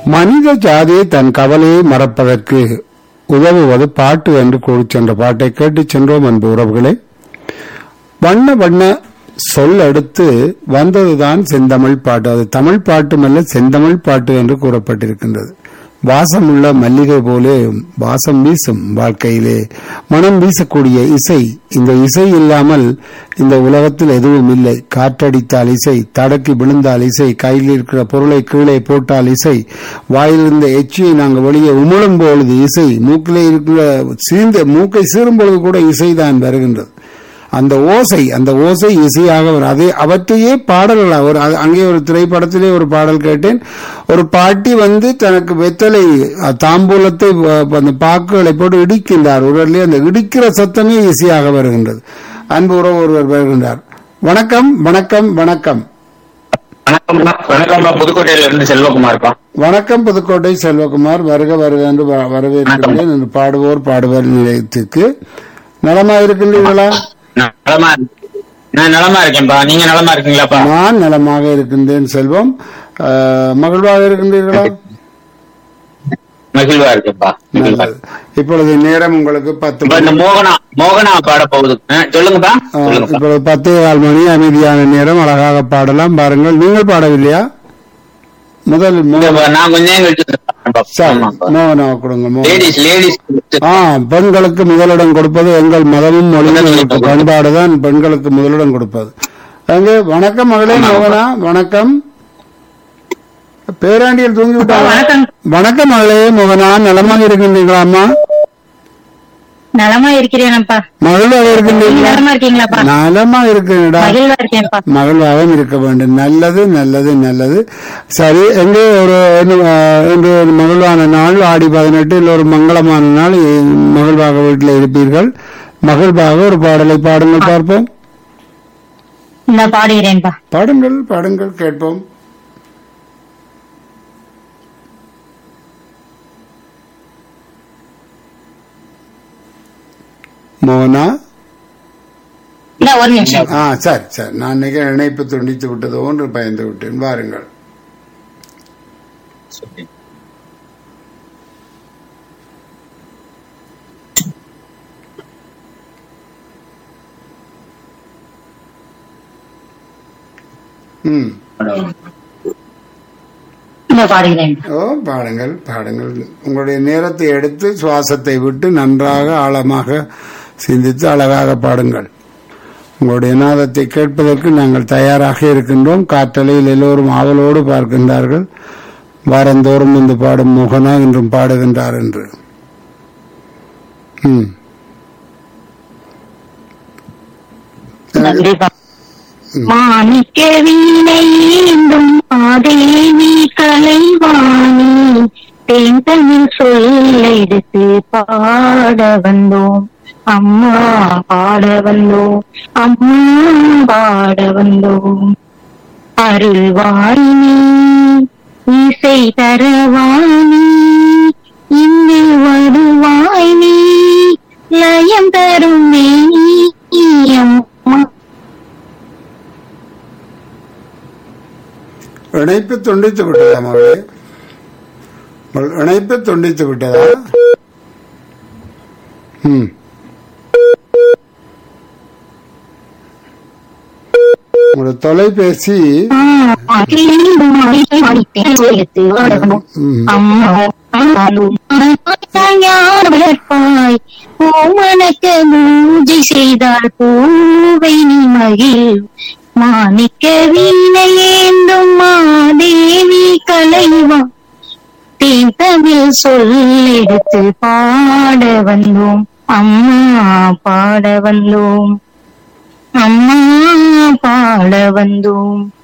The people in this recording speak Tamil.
மனித ஜாதி தன் கவலையை மறப்பதற்கு உதவுவது பாட்டு என்று கூறி சென்ற பாட்டை கேட்டு சென்றோம் அன்பு உறவுகளே வண்ண வண்ண சொல் எடுத்து வந்ததுதான் செந்தமிழ் பாட்டு அது தமிழ் பாட்டுமல்ல செந்தமிழ் பாட்டு என்று கூறப்பட்டிருக்கின்றது வாசமுள்ள மல்லிகை போலே வாசம் வீசும் வாழ்க்கையிலே மனம் வீசக்கூடிய இசை இந்த இசை இல்லாமல் இந்த உலகத்தில் எதுவும் இல்லை காற்றடித்தால் இசை தடக்கி விழுந்தால் இசை கையில் இருக்கிற பொருளை கீழே போட்டால் இசை வாயிலிருந்த எச்சியை நாங்கள் வெளியே உமிழும் பொழுது இசை மூக்கிலே இருக்கிற சீந்த மூக்கை சீரும் பொழுது கூட இசைதான் வருகின்றது அந்த ஓசை அந்த ஓசை இசையாக வரும் அதே அவற்றையே பாடல்கள் ஒரு அது- அங்கே ஒரு திரைப்படத்திலே ஒரு பாடல் கேட்டேன் ஒரு பாட்டி வந்து தனக்கு வெத்தலை அ, தாம்பூலத்தை வ- அந்த பாக்குகளை போட்டு இடிக்கின்றார் ஒருவரிலே அந்த இடிக்கிற சத்தமே இசையாக வருகின்றது அன்பு உறவு ஒருவர் வருகின்றார் வணக்கம் வணக்கம் வணக்கம் வணக்கம்ப்பா வணக்கம்ப்பா புதுக்கோட்டையில இருந்து செல்வகுமார்ப்பா வணக்கம் புதுக்கோட்டை செல்வகுமார் வருக வருக என்று வ- வரவேற்கின்றேன் என்று பாடுவோர் பாடுவர் நிலையத்துக்கு நலமா இருக்கின்றீர்களா நான் நலமா நான் நலமா இருக்கேன்பா நீங்க நலமா இருக்கீங்களாப்பா நான் நலமாக இருக்கின்றேன் செல்வம் அஹ், மகிழ்வாக இருக்கின்றீர்களா மகிழ்வா இருக்கேன்பா மகிழ்வா நல்லது. இப்பொழுது நேரம் உங்களுக்கு பத்து இப்ப இந்த மணி மோகனா மோகனா பாட போகுது ஆ, சொல்லுங்கப்பா அஹ், சொல்லுங்கப்பா இப்பொழுது பத்தே கால் மணி அமைதியான நேரம் அழகாக பாடலாம் பாருங்கள் நீங்கள் பாடவில்லையா முதல் மோ- இந்த நான் கொஞ்ச நேரம் கழிச்சு பாடுறேன்ப்பா. சரி, ஆமாப்பா. மோகனா கொடுங்க மோகனா. லேடிஸ் லேடிஸ் ஆ பெண்களுக்கு முதலிடம் கொடுப்பது எங்கள் மதமும் மொழியும் எங்களுக்கு பண்பாடுதான் பெண்களுக்கு முதலிடம் கொடுப்பது அங்கே வணக்கம் மகளே மோகனா வணக்கம் பேராண்டியில் தூங்கி விட்டாங்க வணக்கம். வணக்கம் மகளே மோகனா நலமாக இருக்கின்றீங்களாம்மா நலமா இருக்கிறேனப்பா மகிழ்வாக நீங்க இருக்கின்றீங்களா நலமா இருக்கீங்களாப்பா நலமா இருக்கிறீடா மகிழ்வா இருக்கேன்ப்பா மகிழ்வாகவும் இருக்க வேண்டும் நல்லது நல்லது நல்லது சரி எங்கே ஒரு என்ன, அஹ், இன்று ஒரு மகிழ்வான நாள் ஆடி பதினெட்டு இல்லை ஒரு மங்களமான நாள் இ- மகிழ்வாக வீட்டில் இருப்பீர்கள் மகிழ்வாக ஒரு பாடலை பாடுங்கள் பார்ப்போம் இந்த பாடுகிறேன்பா பாடுங்கள் பாடுங்கள் கேட்போம் மோகனா இந்த ஒரு நிமிஷம் ஆ சரி சரி நான் நினைக்க இணைப்பு துண்டித்து விட்டதோ என்று பயந்து விட்டேன் வாருங்கள் ம் இந்த பாடுகிறேன் ஓ பாடுங்கள் பாடுங்கள் உங்களுடைய நேரத்தை எடுத்து சுவாசத்தை விட்டு நன்றாக ஆழமாக சிந்தித்து அழகாக பாடுங்கள் உங்களுடைய நாதத்தை கேட்பதற்கு நாங்கள் தயாராக இருக்கின்றோம் காற்றலையில் எல்லோரும் ஆவலோடு பார்க்கின்றார்கள் வாரந்தோறும் வந்து பாடும் முகனா என்றும் பாடுகின்றார் என்று ம். நன்றிப்பா மாணிக்க வீணை ஏந்தும் மாதேவி கலைவாணி தேந்தமிழ் சொல்லெடுத்து பாட வந்தோம் அம்மா பாட வந்தோம் அம்மா பாட வந்தோம் அருள்வாயினி இசை தரவாணி இங்கு வருவாய் நீ லயம் தரும் நீ அம்மா இணைப்பு துண்டித்து விட்டதா மகளே உங்கள் இணைப்பு துண்டித்து விட்டதா ம் உங்களோட தொலைபேசி பூமணக்க பூஜை செய்தால் பூவை நீ மகிழ் மாணிக்க வீணையேந்தும் மாதேவி கலைவா தேன் தமிழ் சொல்லெடுத்து பாட வந்தோம் அம்மா பாட வந்தோம் அம்மா பாட வந்தோம்